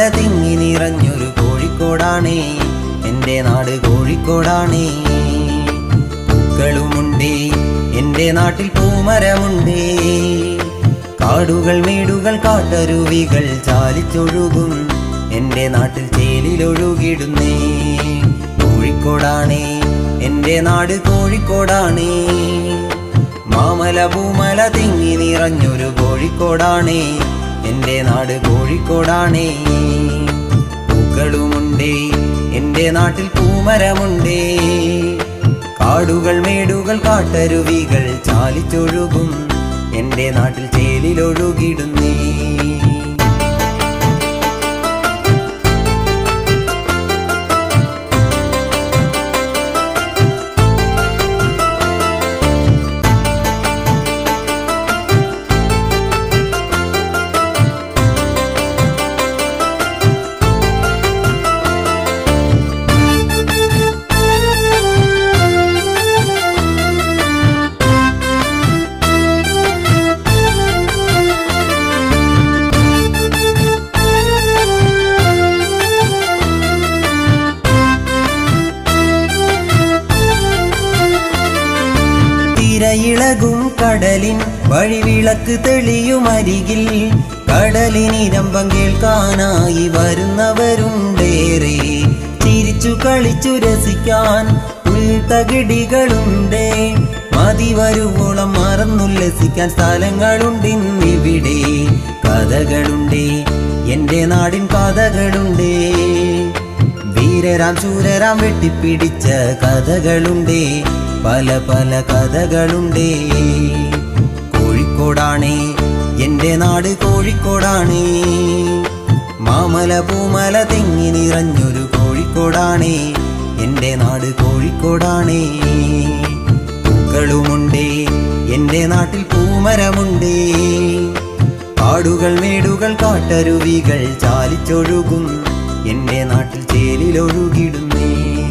തിങ്ങി നിറഞ്ഞൊരു കോഴിക്കോടാണേ എൻ്റെ നാട് കോഴിക്കോടാണേ പൂക്കളുമുണ്ടേ എൻ്റെ നാട്ടിൽ പൂമരമുണ്ടേ കാടുകൾ മേടുകൾ കാട്ടരുവികൾ ചാലിച്ചൊഴുകും എൻ്റെ നാട്ടിൽ ചേലിലൊഴുകിടുന്നേ കോഴിക്കോടാണേ എൻ്റെ നാട് കോഴിക്കോടാണേ മാമല പൂമല തിങ്ങി നിറഞ്ഞൊരു കോഴിക്കോടാണേ എൻ്റെ നാട് കോഴിക്കോടാണേ പൂക്കളുമുണ്ടേ എൻ്റെ നാട്ടിൽ പൂമരമുണ്ടേ കാടുകൾ മേടുകൾ കാട്ടരുവികൾ ചാലിച്ചൊഴുകും എൻ്റെ നാട്ടിൽ ചേലിലൊഴുകിടുന്നേ തിരയിളകും കടലിൻ വഴിവിളക്ക് തെളിയുമരികിൽ കടലിനിരമ്പം കേൾക്കാനായി വരുന്നവരുണ്ടേറെ ചിരിച്ചു കളിച്ചു രസിക്കാൻ ഉൾത്തകിടികളുണ്ടേ മതി വരുവോളം മറന്നുല്ലസിക്കാൻ സ്ഥലങ്ങളുണ്ടിന്നിവിടെ കഥകളുണ്ടേ എന്റെ നാടിൻ കഥകളുണ്ടേ വീരരാം ശൂരരാം വെട്ടിപ്പിടിച്ച കഥകളുണ്ടേ പല പല കഥകളുണ്ടേ കോഴിക്കോടാണേ എന്റെ നാട് കോഴിക്കോടാണേ മാമല പൂമല തിങ്ങി നിറഞ്ഞൊരു കോഴിക്കോടാണേ എന്റെ നാട് കോഴിക്കോടാണേ പൂക്കളുമുണ്ടേ എന്റെ നാട്ടിൽ പൂമരമുണ്ടേ കാടുകൾ മേടുകൾ കാട്ടരുവികൾ ചാലിച്ചൊഴുകും എന്റെ നാട്ടിൽ ചേലിലൊഴുകിടുന്നേ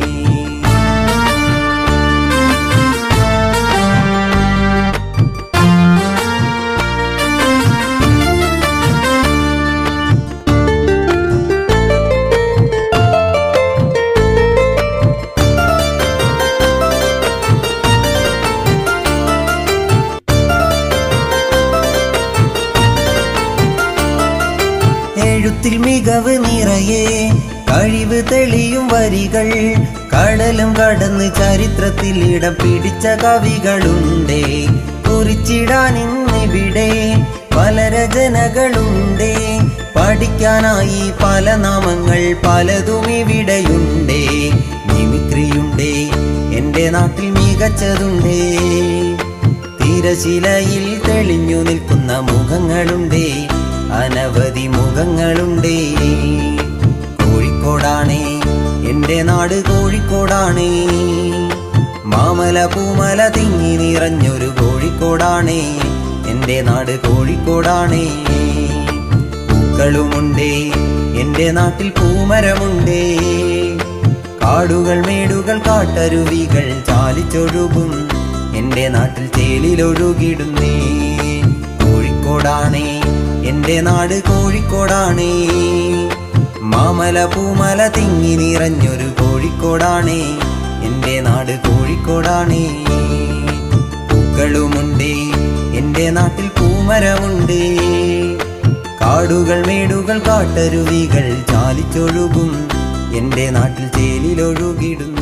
എഴുത്തിൽ മികവ് നിറയെ കഴിവ് തെളിയും വരികൾ കടലും കടന്ന് ചരിത്രത്തിൽ ഇടം പിടിച്ച കവികളുണ്ടേ കുറിച്ചിടാൻ ഇന്നിവിടെ പല രചനകളുണ്ടേ പഠിക്കാനായി പല നാമങ്ങൾ പലതും ഇവിടെയുണ്ടേ മിമിക്രിയുണ്ടേ എൻ്റെ നാട്ടിൽ മികച്ചതുണ്ടേ തിരശിലയിൽ തെളിഞ്ഞു നിൽക്കുന്ന മുഖങ്ങളുണ്ടേ അനവധി മുഖങ്ങളുണ്ടേ കോഴിക്കോടാണേ എന്റെ നാട് കോഴിക്കോടാണേ മാമല പൂമല തിങ്ങി നിറഞ്ഞൊരു കോഴിക്കോടാണേ എന്റെ നാട് കോഴിക്കോടാണേ പൂക്കളുമുണ്ടേ എന്റെ നാട്ടിൽ പൂമരമുണ്ടേ കാടുകൾ മേടുകൾ കാട്ടരുവികൾ ചാലിച്ചൊഴുകും എന്റെ നാട്ടിൽ ചേലിലൊഴുകിടുന്നേ കോഴിക്കോടാണേ എന്റെ നാട് കോഴിക്കോടാണേ മാമല പൂമല തിങ്ങി നിറഞ്ഞൊരു കോഴിക്കോടാണേ എന്റെ നാട് കോഴിക്കോടാണേ പൂക്കളുമുണ്ടേ എന്റെ നാട്ടിൽ പൂമരമുണ്ടേ കാടുകൾ മേടുകൾ കാട്ടരുവികൾ ചാലിച്ചൊഴുകും എന്റെ നാട്ടിൽ ചേലിലൊഴുകിടുന്നു